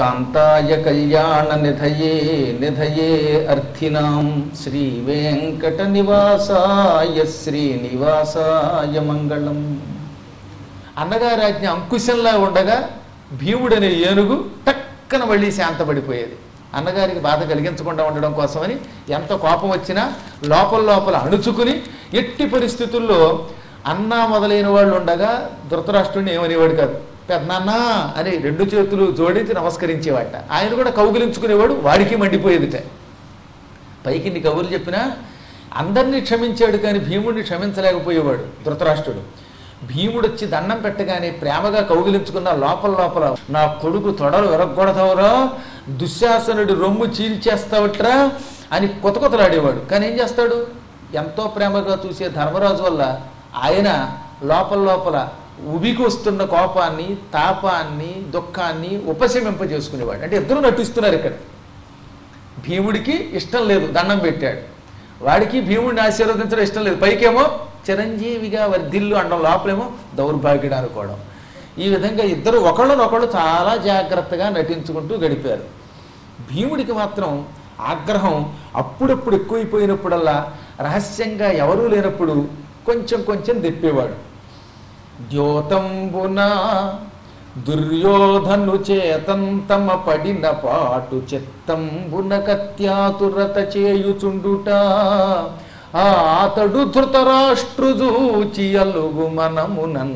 కాంతాయ కళ్యాణ నిధయే నిధయే అర్థినాం శ్రీ వెంకట నివాసాయ శ్రీనివాసాయ మంగళం అన్నగారి ఆజ్ఞ అంకుశంలా ఉండగా భీముడనే ఏనుగు టక్కన మళ్ళీ శాంతపడిపోయేది అన్నగారికి బాధ కలిగించకుండా ఉండడం కోసమని ఎంత కోపం వచ్చినా లోపల లోపల అణుచుకుని ఎట్టి పరిస్థితుల్లో అన్న మొదలైన వాళ్ళు ఉండగా ధృతరాష్ట్రుడిని ఏమనేవాడు కాదు పెద్దనాన్న అని రెండు చేతులు జోడించి నమస్కరించేవాట ఆయన కూడా కౌగిలించుకునేవాడు వాడికి మండిపోయేదిట పైకి నీ కబుర్లు చెప్పినా అందరినీ క్షమించాడు కానీ భీముడిని క్షమించలేకపోయేవాడు ధృతరాష్ట్రుడు భీముడు వచ్చి దండం పెట్టగానే ప్రేమగా కౌగిలించుకున్న లోపల లోపల నా కొడుకు తొడలు విరగొడతావురా దుశ్శాసనుడి రొమ్ము చీల్చేస్తావట్రా అని కొత్త కొత్తలాడేవాడు కానీ ఏం చేస్తాడు ఎంతో ప్రేమగా చూసే ధర్మరాజు వల్ల ఆయన లోపల లోపల ఉబికి వస్తున్న కోపాన్ని తాపాన్ని దుఃఖాన్ని ఉపశమింపజేసుకునేవాడు అంటే ఇద్దరు నటిస్తున్నారు ఇక్కడ భీముడికి ఇష్టం లేదు దండం పెట్టాడు వాడికి భీముడిని ఆశీర్వదించడం ఇష్టం లేదు పైకేమో చిరంజీవిగా వర్ధిల్లు అనడం లోపలేమో దౌర్భాగ్యుడు అనుకోవడం ఈ విధంగా ఇద్దరు ఒకళ్ళనొకళ్ళు చాలా జాగ్రత్తగా నటించుకుంటూ గడిపారు భీముడికి మాత్రం ఆగ్రహం అప్పుడప్పుడు ఎక్కువైపోయినప్పుడల్లా రహస్యంగా ఎవరూ లేనప్పుడు కొంచెం కొంచెం తెప్పేవాడు ద్యోతంబున దుర్యోధను చేతంతమ పడిన పాటు చిత్తంబున కత్యాతురత చేయుచుండుట ఆ అతడు ధృతరాష్ట్రుజూచి అలుగు మనమునన్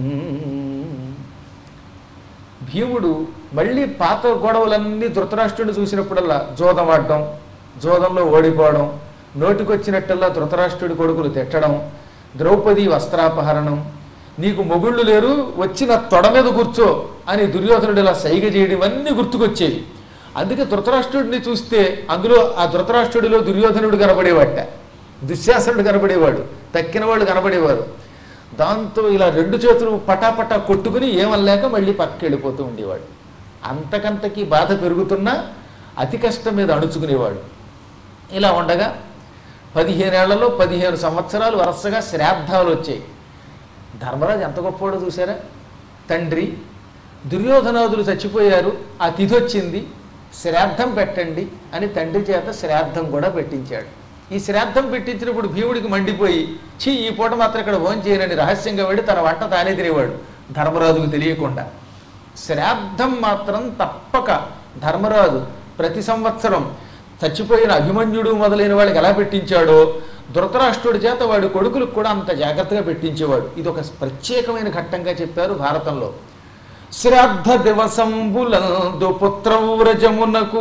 భీముడు మళ్ళీ పాత గొడవలన్నీ ధృతరాష్ట్రుడిని చూసినప్పుడల్లా జోదం ఆడడం జోదంలో ఓడిపోవడం నోటికొచ్చినట్టల్లా ధృతరాష్ట్రుడి కొడుకులు తిట్టడం ద్రౌపది వస్త్రాపహరణం నీకు మొగుళ్ళు లేరు వచ్చిన తొడ మీద కూర్చో అని దుర్యోధనుడు ఇలా సైగ చేయడం ఇవన్నీ గుర్తుకొచ్చేవి అందుకే ధృతరాష్ట్రుడిని చూస్తే అందులో ఆ ధృతరాష్ట్రుడిలో దుర్యోధనుడు కనబడేవాట దుశ్శాసనుడు కనబడేవాడు తక్కిన వాళ్ళు కనబడేవారు దాంతో ఇలా రెండు చేతులు పటాపటా కొట్టుకుని ఏమనలేక మళ్ళీ పక్కకి వెళ్ళిపోతూ ఉండేవాడు అంతకంతకి బాధ పెరుగుతున్నా అతి కష్టం మీద అణుచుకునేవాడు ఇలా ఉండగా పదిహేనేళ్లలో పదిహేను సంవత్సరాలు వరుసగా శ్రాద్ధాలు వచ్చాయి ధర్మరాజు ఎంత గొప్పవాడో చూసారా తండ్రి దుర్యోధనాదులు చచ్చిపోయారు ఆ తిథి వచ్చింది శ్రాద్ధం పెట్టండి అని తండ్రి చేత శ్రాద్ధం కూడా పెట్టించాడు ఈ శ్రాద్ధం పెట్టించినప్పుడు భీముడికి మండిపోయి చీ ఈ పూట మాత్రం ఇక్కడ ఓన్ చేయనని రహస్యంగా వెళ్ళి తన వంట తానే తినేవాడు ధర్మరాజుకు తెలియకుండా శ్రాద్ధం మాత్రం తప్పక ధర్మరాజు ప్రతి సంవత్సరం చచ్చిపోయిన అభిమన్యుడు మొదలైన వాళ్ళకి ఎలా పెట్టించాడో ధృతరాష్ట్రుడి చేత వాడి కొడుకులకు కూడా అంత జాగ్రత్తగా పెట్టించేవాడు ఇది ఒక ప్రత్యేకమైన ఘట్టంగా చెప్పారు భారతంలో శ్రాద్ధ దివసంబులందు పుత్రవ్రజమునకు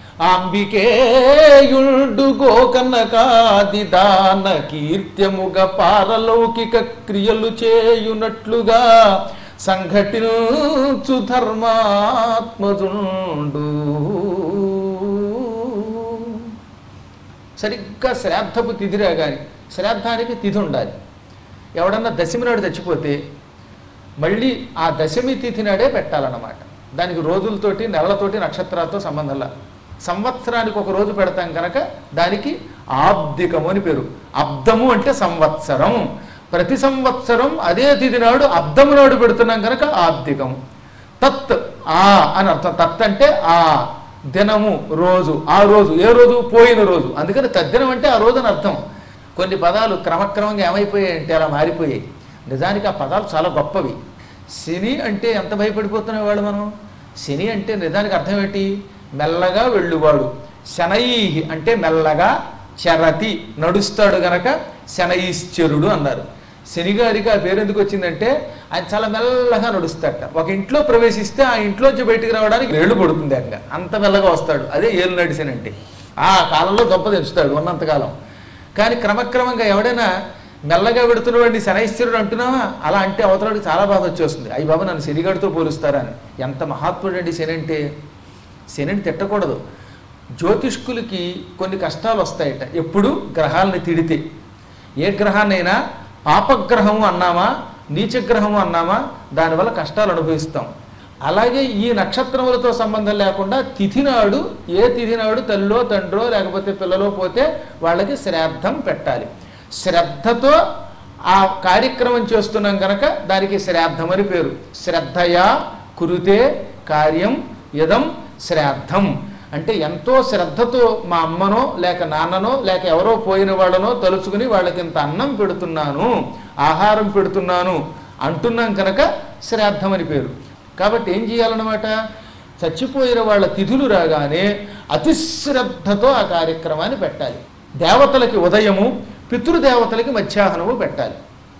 అంబికేయుండు గోకనకాది దాన కీర్త్యముగ పారలౌకిక క్రియలు చేయునట్లుగా సంఘటించు ధర్మాత్మజుండు సరిగ్గా శ్రాద్ధపు తిథిరా కానీ శ్రాద్ధానికి తిథి ఉండాలి ఎవడన్నా దశమి నాడు చచ్చిపోతే మళ్ళీ ఆ దశమి తిథి నాడే పెట్టాలన్నమాట దానికి రోజులతోటి నెలలతోటి నక్షత్రాలతో సంబంధంలా సంవత్సరానికి ఒక రోజు పెడతాం కనుక దానికి ఆబ్దికము అని పేరు అబ్దము అంటే సంవత్సరం ప్రతి సంవత్సరం అదే తిథి నాడు అబ్దము నాడు పెడుతున్నాం కనుక ఆబ్దికం తత్ ఆ అని అర్థం తత్ అంటే ఆ దినము రోజు ఆ రోజు ఏ రోజు పోయిన రోజు అందుకని తద్దినం అంటే ఆ రోజు అని అర్థం కొన్ని పదాలు క్రమక్రమంగా ఏమైపోయాయి అంటే అలా మారిపోయాయి నిజానికి ఆ పదాలు చాలా గొప్పవి శని అంటే ఎంత భయపడిపోతున్న వాళ్ళు మనం శని అంటే నిజానికి అర్థం ఏంటి మెల్లగా వెళ్ళువాడు శనై అంటే మెల్లగా చరతి నడుస్తాడు గనక శనైశ్చరుడు అన్నారు శనిగారికి ఆ పేరు ఎందుకు వచ్చిందంటే ఆయన చాలా మెల్లగా నడుస్తాడట ఒక ఇంట్లో ప్రవేశిస్తే ఆ ఇంట్లోంచి బయటికి రావడానికి ఏళ్ళు పడుతుంది అంగ అంత మెల్లగా వస్తాడు అదే ఏళ్ళు నడిచినంటే ఆ కాలంలో గొప్ప తెంచుతాడు ఉన్నంతకాలం కానీ క్రమక్రమంగా ఎవడైనా మెల్లగా పెడుతున్న వాడిని శనైశ్వరుడు అంటున్నావా అలా అంటే అవతలాడికి చాలా బాధ వచ్చేస్తుంది అయ్యి బాబా నన్ను శనిగాడితో పోలుస్తారా అని ఎంత మహాత్ముడు అండి శని అంటే శనిని తిట్టకూడదు జ్యోతిష్కులకి కొన్ని కష్టాలు వస్తాయట ఎప్పుడు గ్రహాలని తిడితే ఏ గ్రహాన్నైనా పాపగ్రహము అన్నామా నీచగ్రహము అన్నామా దానివల్ల కష్టాలు అనుభవిస్తాం అలాగే ఈ నక్షత్రములతో సంబంధం లేకుండా తిథి నాడు ఏ తిథి నాడు తల్లో తండ్రో లేకపోతే పిల్లలో పోతే వాళ్ళకి శ్రాద్ధం పెట్టాలి శ్రద్ధతో ఆ కార్యక్రమం చేస్తున్నాం కనుక దానికి శ్రాద్ధం అని పేరు శ్రద్ధయా కురుతే కార్యం యదం శ్రాద్ధం అంటే ఎంతో శ్రద్ధతో మా అమ్మనో లేక నాన్ననో లేక ఎవరో పోయిన వాళ్ళనో తలుచుకుని వాళ్ళకి ఇంత అన్నం పెడుతున్నాను ఆహారం పెడుతున్నాను అంటున్నాం కనుక శ్రాద్ధం అని పేరు కాబట్టి ఏం చేయాలన్నమాట చచ్చిపోయిన వాళ్ళ తిథులు రాగానే అతిశ్రద్ధతో ఆ కార్యక్రమాన్ని పెట్టాలి దేవతలకి ఉదయము పితృదేవతలకి మధ్యాహ్నము పెట్టాలి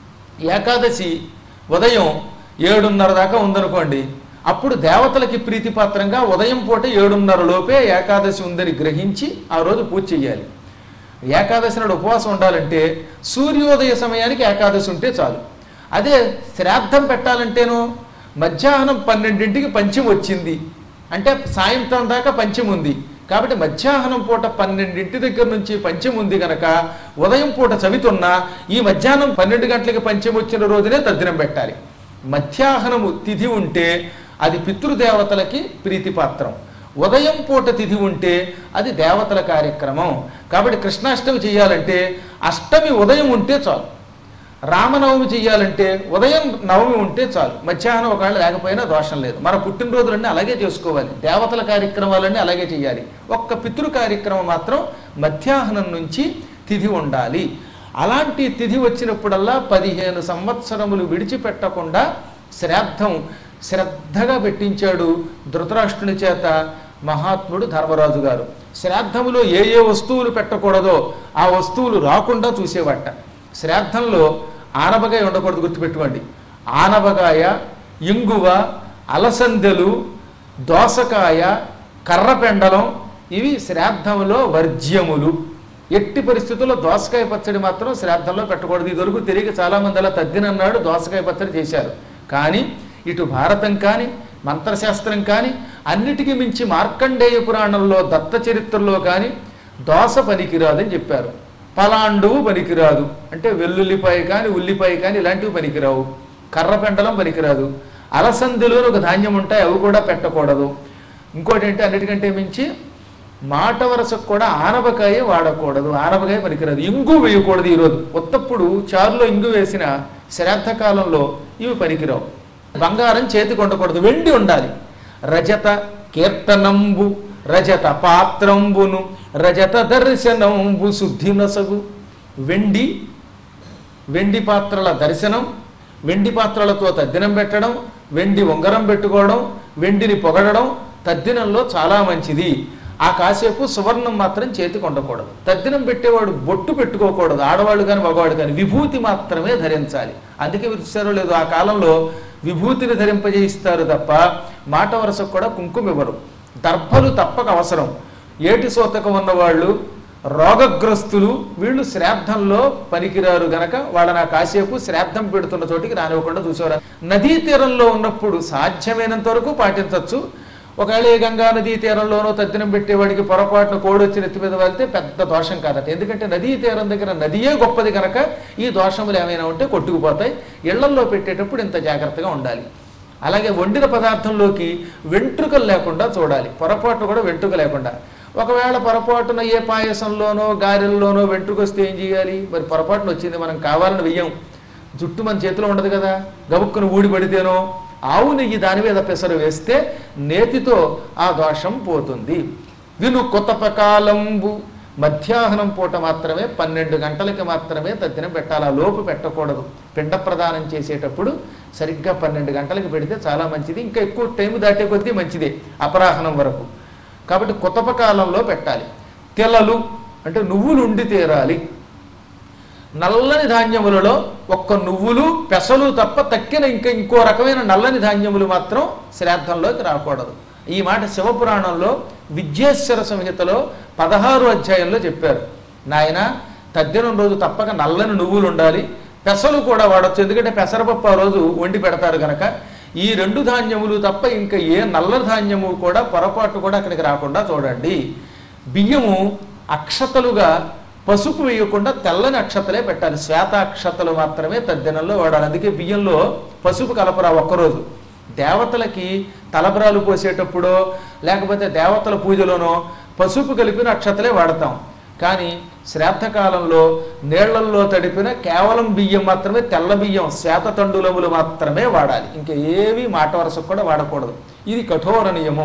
ఏకాదశి ఉదయం ఏడున్నర దాకా ఉందనుకోండి అప్పుడు దేవతలకి ప్రీతిపాత్రంగా ఉదయం పూట ఏడున్నర లోపే ఏకాదశి ఉందని గ్రహించి ఆ రోజు పూజ చేయాలి ఏకాదశి నాడు ఉపవాసం ఉండాలంటే సూర్యోదయ సమయానికి ఏకాదశి ఉంటే చాలు అదే శ్రాద్ధం పెట్టాలంటేనో మధ్యాహ్నం పన్నెండింటికి పంచం వచ్చింది అంటే సాయంత్రం దాకా పంచం ఉంది కాబట్టి మధ్యాహ్నం పూట పన్నెండింటి దగ్గర నుంచి పంచం ఉంది గనక ఉదయం పూట చవితున్నా ఈ మధ్యాహ్నం పన్నెండు గంటలకి పంచం వచ్చిన రోజునే తద్దినం పెట్టాలి మధ్యాహ్నము తిథి ఉంటే అది పితృదేవతలకి ప్రీతిపాత్రం ఉదయం పూట తిథి ఉంటే అది దేవతల కార్యక్రమం కాబట్టి కృష్ణాష్టమి చేయాలంటే అష్టమి ఉదయం ఉంటే చాలు రామనవమి చెయ్యాలంటే ఉదయం నవమి ఉంటే చాలు మధ్యాహ్నం ఒకవేళ లేకపోయినా దోషం లేదు మన పుట్టినరోజులన్నీ అలాగే చేసుకోవాలి దేవతల కార్యక్రమాలన్నీ అలాగే చేయాలి ఒక్క పితృ కార్యక్రమం మాత్రం మధ్యాహ్నం నుంచి తిథి ఉండాలి అలాంటి తిథి వచ్చినప్పుడల్లా పదిహేను సంవత్సరములు విడిచిపెట్టకుండా శ్రాద్ధం శ్రద్ధగా పెట్టించాడు ధృతరాష్ట్రుని చేత మహాత్ముడు ధర్మరాజు గారు శ్రాద్ధములో ఏ ఏ వస్తువులు పెట్టకూడదో ఆ వస్తువులు రాకుండా చూసేవట శ్రాద్ధంలో ఆనపకాయ ఉండకూడదు గుర్తుపెట్టుకోండి ఆనపకాయ ఇంగువ అలసందెలు దోసకాయ కర్రపెండలం ఇవి శ్రాద్ధంలో వర్జ్యములు ఎట్టి పరిస్థితుల్లో దోసకాయ పచ్చడి మాత్రం శ్రాద్ధంలో పెట్టకూడదు ఇది వరకు తెలియక చాలామంది అలా తద్దినన్నాడు దోసకాయ పచ్చడి చేశారు కానీ ఇటు భారతం కానీ మంత్రశాస్త్రం కానీ అన్నిటికీ మించి మార్కండేయ పురాణంలో దత్త చరిత్రలో కానీ దోస పనికిరాదని చెప్పారు పలాండువు పనికిరాదు అంటే వెల్లుల్లిపాయ కానీ ఉల్లిపాయ కానీ ఇలాంటివి పనికిరావు కర్రపెండలం పనికిరాదు అలసందులు అని ఒక ధాన్యం ఉంటాయి అవి కూడా పెట్టకూడదు ఇంకోటి ఏంటి అన్నిటికంటే మించి మాట వరసకు కూడా ఆనపకాయ వాడకూడదు ఆనపకాయ పనికిరాదు ఇంగు వేయకూడదు ఈరోజు ఉత్తప్పుడు చారులో ఇంగు వేసిన శ్రాద్ధ కాలంలో ఇవి పనికిరావు బంగారం చేతికి ఉండకూడదు వెండి ఉండాలి రజత కీర్తనంబు రజత పాత్రంబును రజత దర్శనంబు శుద్ధి నొసగు వెండి వెండి పాత్రల దర్శనం వెండి పాత్రలతో తద్దినం పెట్టడం వెండి ఉంగరం పెట్టుకోవడం వెండిని పొగడడం తద్దినంలో చాలా మంచిది ఆ కాసేపు సువర్ణం మాత్రం చేతికి ఉండకూడదు తద్దినం పెట్టేవాడు బొట్టు పెట్టుకోకూడదు ఆడవాళ్ళు కానీ మగవాడు కానీ విభూతి మాత్రమే ధరించాలి అందుకే విరిచారో లేదు ఆ కాలంలో విభూతిని ధరింపజేయిస్తారు తప్ప మాట వరుసకు కూడా కుంకుమ ఇవ్వరు దర్భలు తప్పక అవసరం ఏటి సోతకం ఉన్నవాళ్ళు రోగగ్రస్తులు వీళ్ళు శ్రాద్ధంలో పనికిరారు గనక వాళ్ళని ఆ కాసేపు శ్రాద్ధం పెడుతున్న చోటికి రానివ్వకుండా చూసేవారు నదీ తీరంలో ఉన్నప్పుడు సాధ్యమైనంత వరకు పాటించవచ్చు ఒకవేళ ఏ గంగా నదీ తీరంలోనో తద్దినం పెట్టేవాడికి పొరపాటున కోడి వచ్చి నెత్తి మీద వెళ్తే పెద్ద దోషం కాదట ఎందుకంటే నదీ తీరం దగ్గర నదియే గొప్పది కనుక ఈ దోషములు ఏమైనా ఉంటే కొట్టుకుపోతాయి ఇళ్లల్లో పెట్టేటప్పుడు ఇంత జాగ్రత్తగా ఉండాలి అలాగే వండిన పదార్థంలోకి వెంట్రుకలు లేకుండా చూడాలి పొరపాటు కూడా వెంట్రుక లేకుండా ఒకవేళ పొరపాటున ఏ పాయసంలోనో గారెల్లోనో వెంట్రుక వస్తే ఏం చేయాలి మరి పొరపాటున వచ్చింది మనం కావాలని వెయ్యం జుట్టు మన చేతిలో ఉండదు కదా గబుక్కును ఊడి పడితేనో ఆవు నెయ్యి దాని మీద పెసరు వేస్తే నేతితో ఆ దోషం పోతుంది విను కొత్తపకాలంబు మధ్యాహ్నం పూట మాత్రమే పన్నెండు గంటలకి మాత్రమే తద్దినం పెట్టాలి ఆ లోపు పెట్టకూడదు పిండ ప్రదానం చేసేటప్పుడు సరిగ్గా పన్నెండు గంటలకి పెడితే చాలా మంచిది ఇంకా ఎక్కువ టైం దాటే కొద్దీ మంచిదే అపరాహ్నం వరకు కాబట్టి కొత్తపకాలంలో పెట్టాలి తెలలు అంటే నువ్వులు ఉండి తీరాలి నల్లని ధాన్యములలో ఒక్క నువ్వులు పెసలు తప్ప తక్కిన ఇంకా ఇంకో రకమైన నల్లని ధాన్యములు మాత్రం శ్రాద్ధంలోకి రాకూడదు ఈ మాట శివపురాణంలో విద్యేశ్వర సంహితలో పదహారు అధ్యాయంలో చెప్పారు నాయన తద్దినం రోజు తప్పక నల్లని నువ్వులు ఉండాలి పెసలు కూడా వాడచ్చు ఎందుకంటే పెసరపప్పు ఆ రోజు వండి పెడతారు గనక ఈ రెండు ధాన్యములు తప్ప ఇంకా ఏ నల్ల ధాన్యము కూడా పొరపాటు కూడా అక్కడికి రాకుండా చూడండి బియ్యము అక్షతలుగా పసుపు వేయకుండా తెల్లని అక్షతలే పెట్టాలి శ్వేత అక్షతలు మాత్రమే తద్దినంలో వాడాలి అందుకే బియ్యంలో పసుపు కలపరా ఒక్కరోజు దేవతలకి తలబరాలు పోసేటప్పుడో లేకపోతే దేవతల పూజలోనో పసుపు కలిపిన అక్షతలే వాడతాం కానీ శ్రాద్ధకాలంలో నీళ్లల్లో తడిపిన కేవలం బియ్యం మాత్రమే తెల్ల బియ్యం శ్వేత తండులములు మాత్రమే వాడాలి ఇంకా ఏవి మాట వరసకు కూడా వాడకూడదు ఇది కఠోర నియమం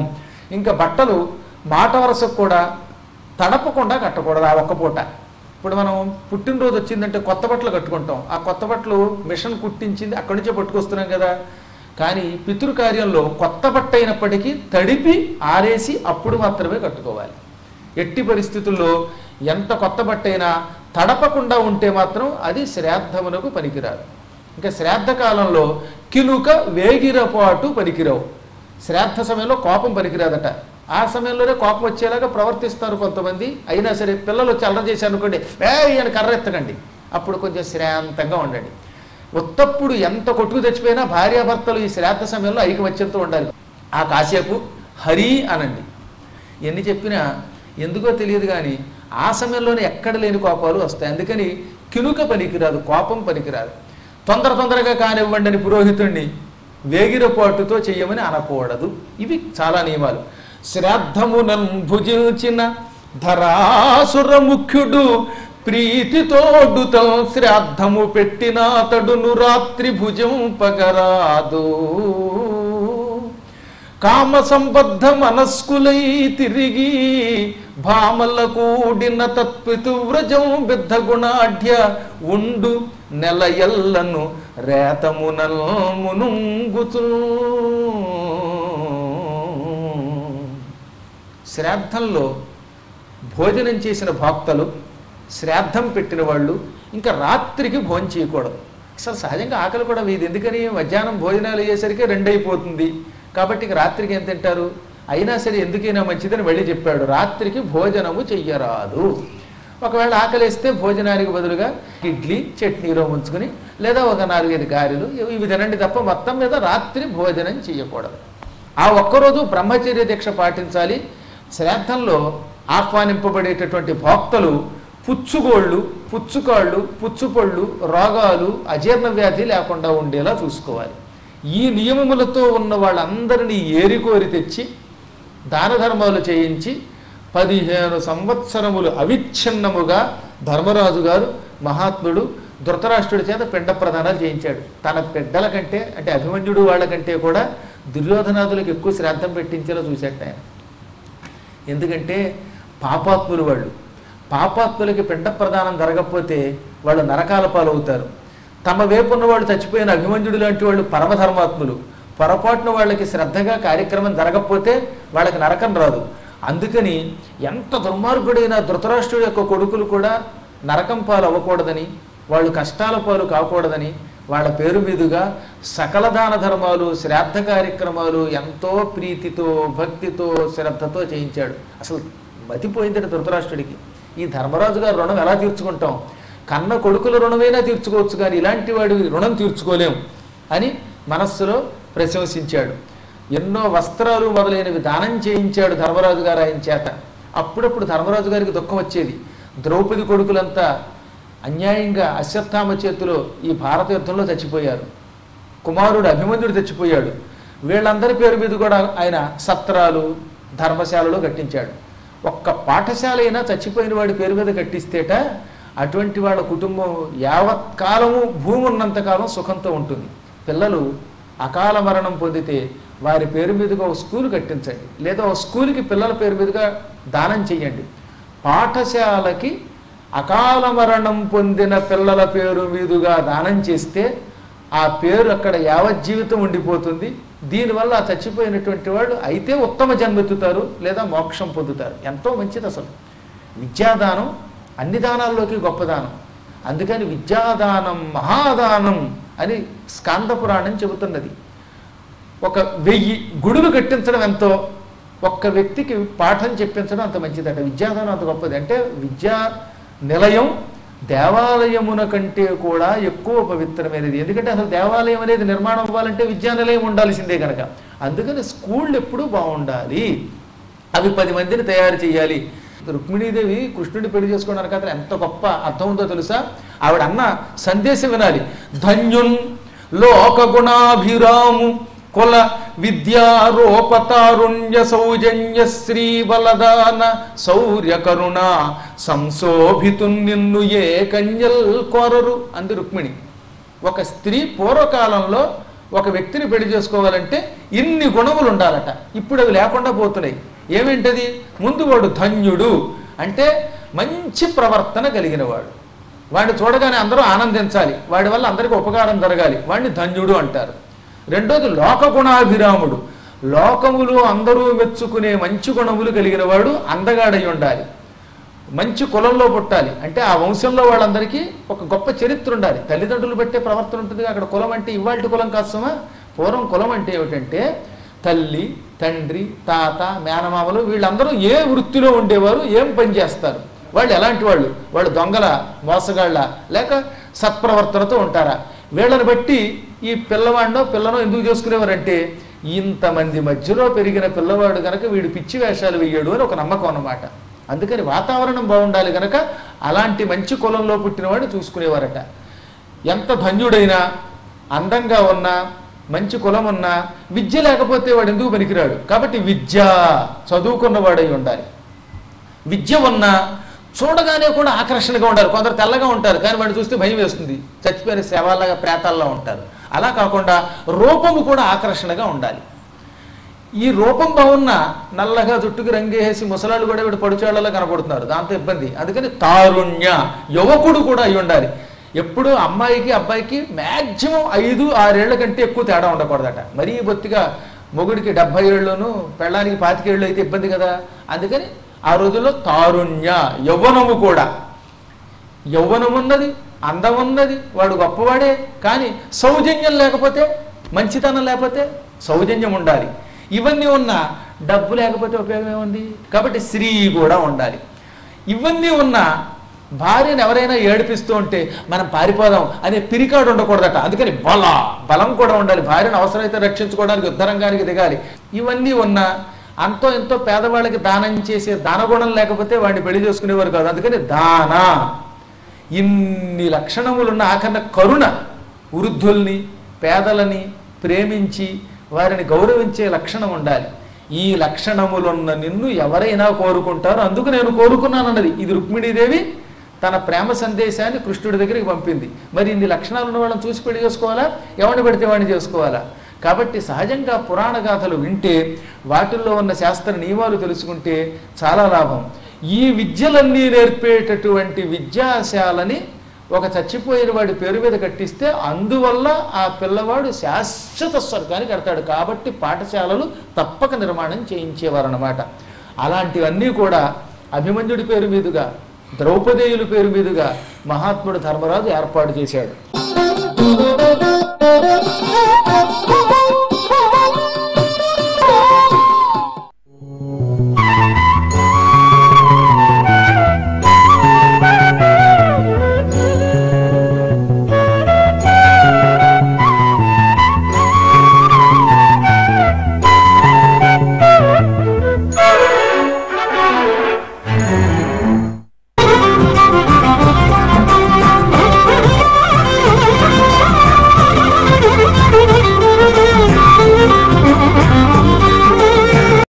ఇంకా బట్టలు మాట వరసకు కూడా తడపకుండా కట్టకూడదు ఆ ఒక్క పూట ఇప్పుడు మనం పుట్టినరోజు వచ్చిందంటే కొత్త బట్టలు కట్టుకుంటాం ఆ కొత్త బట్టలు మిషన్ కుట్టించింది అక్కడి నుంచే పట్టుకొస్తున్నాం కదా కానీ పితృకార్యంలో కొత్త బట్ట అయినప్పటికీ తడిపి ఆరేసి అప్పుడు మాత్రమే కట్టుకోవాలి ఎట్టి పరిస్థితుల్లో ఎంత కొత్త బట్ట అయినా తడపకుండా ఉంటే మాత్రం అది శ్రాద్ధమునకు పనికిరాదు ఇంకా శ్రాద్ధ కాలంలో కిలుక వేగిరపాటు పనికిరావు శ్రాద్ధ సమయంలో కోపం పనికిరాదట ఆ సమయంలోనే కోపం వచ్చేలాగా ప్రవర్తిస్తారు కొంతమంది అయినా సరే పిల్లలు వచ్చి అల్లరి చేశారు అనుకోండి ఏ అని కర్ర ఎత్తకండి అప్పుడు కొంచెం శ్రాంతంగా ఉండండి ఉత్తప్పుడు ఎంత కొట్టుకు తెచ్చిపోయినా భార్యాభర్తలు ఈ శ్రాద్ధ సమయంలో ఐకమత్యంతో ఉండాలి ఆ కాసేపు హరి అనండి ఎన్ని చెప్పినా ఎందుకో తెలియదు కానీ ఆ సమయంలోనే ఎక్కడ లేని కోపాలు వస్తాయి అందుకని కినుక పనికిరాదు కోపం పనికిరాదు తొందర తొందరగా కానివ్వండి అని పురోహితుణ్ణి వేగిరపాటుతో చెయ్యమని అనకూడదు ఇవి చాలా నియమాలు శ్రాద్ధమునం భుజించిన ధరాసుర ముఖ్యుడు ప్రీతితోడుతో శ్రాద్ధము పెట్టినాతడును రాత్రి భుజింపగరాదు కామ సంబద్ధ మనస్కులై తిరిగి భామల కూడిన తత్పితువ్రజం బిద్ధ గుణాఢ్య ఉండు నెల ఎల్లను రేతమునల్ మునుంగుతూ శ్రాద్ధంలో భోజనం చేసిన భక్తలు శ్రాద్ధం పెట్టిన వాళ్ళు ఇంకా రాత్రికి భోజనం చేయకూడదు అసలు సహజంగా ఆకలి కూడా వీది ఎందుకని మధ్యాహ్నం భోజనాలు అయ్యేసరికి రెండు అయిపోతుంది కాబట్టి ఇక రాత్రికి ఏం తింటారు అయినా సరే ఎందుకైనా మంచిదని మళ్ళీ చెప్పాడు రాత్రికి భోజనము చెయ్యరాదు ఒకవేళ ఆకలిస్తే భోజనానికి బదులుగా ఇడ్లీ చట్నీలో ముంచుకుని లేదా ఒక నాలుగైదు గారెలు ఇవి- ఇవి తినండి తప్ప మొత్తం మీద రాత్రి భోజనం చేయకూడదు ఆ ఒక్కరోజు బ్రహ్మచర్య దీక్ష పాటించాలి శ్రాద్ధంలో ఆహ్వానింపబడేటటువంటి భోక్తలు పుచ్చుగోళ్ళు పుచ్చుకాళ్ళు పుచ్చుపళ్ళు రోగాలు అజీర్ణ వ్యాధి లేకుండా ఉండేలా చూసుకోవాలి ఈ నియమములతో ఉన్న వాళ్ళందరినీ ఏరికోరి తెచ్చి దాన ధర్మాలు చేయించి పదిహేను సంవత్సరములు అవిచ్ఛిన్నముగా ధర్మరాజు గారు మహాత్ముడు ధృతరాష్ట్రుడి చేత పిండ ప్రదానాలు చేయించాడు తన బిడ్డల కంటే అంటే అభిమన్యుడు వాళ్ళకంటే కూడా దుర్యోధనాదులకు ఎక్కువ శ్రాద్ధం పెట్టించేలా చూశాట ఆయన ఎందుకంటే పాపాత్ములు వాళ్ళు పాపాత్ములకి పిండ ప్రదానం జరగకపోతే వాళ్ళు నరకాల పాలవుతారు తమ వైపు ఉన్న వాళ్ళు చచ్చిపోయిన అభిమన్యుడు లాంటి వాళ్ళు పరమధర్మాత్ములు పొరపాటున వాళ్ళకి శ్రద్ధగా కార్యక్రమం జరగకపోతే వాళ్ళకి నరకం రాదు అందుకని ఎంత దుర్మార్గుడైన ధృతరాష్ట్రుడి యొక్క కొడుకులు కూడా నరకం పాలు అవ్వకూడదని వాళ్ళు కష్టాల పాలు కాకూడదని వాళ్ళ పేరు మీదుగా సకల దాన ధర్మాలు శ్రాద్ధ కార్యక్రమాలు ఎంతో ప్రీతితో భక్తితో శ్రద్ధతో చేయించాడు అసలు మతిపోయిందట ధృతరాష్ట్రుడికి ఈ ధర్మరాజు గారు రుణం ఎలా తీర్చుకుంటాం కన్న కొడుకుల రుణమైనా తీర్చుకోవచ్చు కానీ ఇలాంటి వాడి రుణం తీర్చుకోలేం అని మనస్సులో ప్రశంసించాడు ఎన్నో వస్త్రాలు మొదలైనవి దానం చేయించాడు ధర్మరాజు గారు ఆయన చేత అప్పుడప్పుడు ధర్మరాజు గారికి దుఃఖం వచ్చేది ద్రౌపది కొడుకులంతా అన్యాయంగా అశ్వత్థామ చేతిలో ఈ భారత యుద్ధంలో చచ్చిపోయారు కుమారుడు అభిమన్యుడు చచ్చిపోయాడు వీళ్ళందరి పేరు మీద కూడా ఆయన సత్రాలు ధర్మశాలలో కట్టించాడు ఒక్క పాఠశాల అయినా చచ్చిపోయిన వాడి పేరు మీద కట్టిస్తేట అటువంటి వాళ్ళ కుటుంబం యావత్ కాలము భూమి ఉన్నంతకాలం సుఖంతో ఉంటుంది పిల్లలు అకాల మరణం పొందితే వారి పేరు మీదుగా ఒక స్కూల్ కట్టించండి లేదా ఒక స్కూల్కి పిల్లల పేరు మీదుగా దానం చెయ్యండి పాఠశాలకి అకాల మరణం పొందిన పిల్లల పేరు మీదుగా దానం చేస్తే ఆ పేరు అక్కడ యావజ్జీవితం ఉండిపోతుంది దీనివల్ల ఆ చచ్చిపోయినటువంటి వాళ్ళు అయితే ఉత్తమ జన్మెత్తుతారు లేదా మోక్షం పొందుతారు ఎంతో మంచిది అసలు విద్యాదానం అన్ని దానాల్లోకి గొప్ప దానం అందుకని విద్యాదానం మహాదానం అని స్కాంద పురాణం చెబుతున్నది ఒక వెయ్యి గుడులు కట్టించడం ఎంతో ఒక్క వ్యక్తికి పాఠం చెప్పించడం అంత మంచిదట విద్యాదానం అంత గొప్పది అంటే విద్యా నిలయం దేవాలయమున కంటే కూడా ఎక్కువ పవిత్రమైనది ఎందుకంటే అసలు దేవాలయం అనేది నిర్మాణం అవ్వాలంటే విద్యా నిలయం ఉండాల్సిందే కనుక అందుకని స్కూళ్ళు ఎప్పుడూ బాగుండాలి అవి పది మందిని తయారు చేయాలి రుక్మిణీదేవి కృష్ణుడి పెళ్లి చేసుకోవడానికి అతను ఎంత గొప్ప అర్థం ఉందో తెలుసా ఆవిడ అన్న సందేశం వినాలి ధన్యున్ లోక గుణాభిరాము కుల విద్యారోపతారుణ్య సౌజన్య శ్రీ బలదాన శౌర్య కరుణ సంశోభితు నిన్ను ఏ కన్యల్ కోరరు అంది రుక్మిణి ఒక స్త్రీ పూర్వకాలంలో ఒక వ్యక్తిని పెళ్లి చేసుకోవాలంటే ఇన్ని గుణములు ఉండాలట ఇప్పుడు అవి లేకుండా పోతున్నాయి ఏమేంటది ముందు వాడు ధన్యుడు అంటే మంచి ప్రవర్తన కలిగిన వాడు వాడిని చూడగానే అందరూ ఆనందించాలి వాడి వల్ల అందరికీ ఉపకారం జరగాలి వాడిని ధన్యుడు అంటారు రెండోది లోకగుణాభిరాముడు లోకములు అందరూ మెచ్చుకునే మంచి గుణములు కలిగిన వాడు అందగాడై ఉండాలి మంచి కులంలో పుట్టాలి అంటే ఆ వంశంలో వాళ్ళందరికీ ఒక గొప్ప చరిత్ర ఉండాలి తల్లిదండ్రులు పెట్టే ప్రవర్తన ఉంటుంది అక్కడ కులం అంటే ఇవాళ కులం కాస్తమా పూర్వం కులం అంటే ఏమిటంటే తల్లి తండ్రి తాత మేనమామలు వీళ్ళందరూ ఏ వృత్తిలో ఉండేవారు ఏం పని చేస్తారు వాళ్ళు ఎలాంటి వాళ్ళు వాళ్ళు దొంగల మోసగాళ్ళ లేక సత్ప్రవర్తనతో ఉంటారా వీళ్ళని బట్టి ఈ పిల్లవాడినో పిల్లనో ఎందుకు చేసుకునేవారంటే ఇంతమంది మధ్యలో పెరిగిన పిల్లవాడు గనక వీడు పిచ్చి వేషాలు వెయ్యడు అని ఒక నమ్మకం అన్నమాట అందుకని వాతావరణం బాగుండాలి గనక అలాంటి మంచి కులంలో పుట్టినవాడిని చూసుకునేవారట ఎంత ధన్యుడైనా అందంగా ఉన్నా మంచి కులం ఉన్నా విద్య లేకపోతే వాడు ఎందుకు పనికిరాడు కాబట్టి విద్య చదువుకున్నవాడై ఉండాలి విద్య ఉన్నా చూడగానే కూడా ఆకర్షణగా ఉండాలి కొందరు తెల్లగా ఉంటారు కానీ వాడిని చూస్తే భయం వేస్తుంది చచ్చిపోయిన శవాలాగా ప్రేతాల్లో ఉంటారు అలా కాకుండా రూపము కూడా ఆకర్షణగా ఉండాలి ఈ రూపం బాగున్న నల్లగా జుట్టుకు రంగేసి ముసలాళ్ళు కూడా వీడు పడుచాళ్ళలో కనపడుతున్నారు దాంతో ఇబ్బంది అందుకని తారుణ్య యువకుడు కూడా అయి ఉండాలి ఎప్పుడు అమ్మాయికి అబ్బాయికి మ్యాక్సిమం ఐదు ఆరేళ్ల కంటే ఎక్కువ తేడా ఉండకూడదట మరీ బొత్తిగా మొగుడికి డెబ్బై ఏళ్ళలోను పెళ్ళానికి పాతికేళ్ళు అయితే ఇబ్బంది కదా అందుకని ఆ రోజుల్లో తారుణ్య యవ్వనము కూడా యవ్వనం ఉన్నది అందం ఉన్నది వాడు గొప్పవాడే కానీ సౌజన్యం లేకపోతే మంచితనం లేకపోతే సౌజన్యం ఉండాలి ఇవన్నీ ఉన్నా డబ్బు లేకపోతే ఉపయోగం ఏముంది కాబట్టి స్త్రీ కూడా ఉండాలి ఇవన్నీ ఉన్నా భార్యను ఎవరైనా ఏడిపిస్తూ ఉంటే మనం పారిపోదాం అనే పిరికాడు ఉండకూడదట అందుకని బల బలం కూడా ఉండాలి భార్యను అవసరమైతే రక్షించుకోవడానికి యుద్ధరంగానికి దిగాలి ఇవన్నీ ఉన్నా అంతో ఎంతో పేదవాళ్ళకి దానం చేసే దానగుణం లేకపోతే వాడిని పెళ్లి చేసుకునేవారు కాదు అందుకని దాన ఇన్ని లక్షణములున్న ఆఖరణ కరుణ వృద్ధుల్ని పేదలని ప్రేమించి వారిని గౌరవించే లక్షణం ఉండాలి ఈ లక్షణములున్న నిన్ను ఎవరైనా కోరుకుంటారో అందుకు నేను కోరుకున్నానన్నది ఇది రుక్మిణీదేవి తన ప్రేమ సందేశాన్ని కృష్ణుడి దగ్గరికి పంపింది మరి ఇన్ని లక్షణాలు ఉన్న వాళ్ళని చూసి పెళ్లి చేసుకోవాలా ఎవరిని పెడితే వాడిని చేసుకోవాలా కాబట్టి సహజంగా పురాణ గాథలు వింటే వాటిల్లో ఉన్న శాస్త్ర నియమాలు తెలుసుకుంటే చాలా లాభం ఈ విద్యలన్నీ నేర్పేటటువంటి విద్యాశాలని ఒక చచ్చిపోయిన వాడి పేరు మీద కట్టిస్తే అందువల్ల ఆ పిల్లవాడు శాశ్వత స్వర్గానికి కడతాడు కాబట్టి పాఠశాలలు తప్పక నిర్మాణం చేయించేవారన్నమాట అలాంటివన్నీ కూడా అభిమన్యుడి పేరు మీదుగా ద్రౌపదేయుల పేరు మీదుగా మహాత్ముడు ధర్మరాజు ఏర్పాటు చేశాడు Thank you.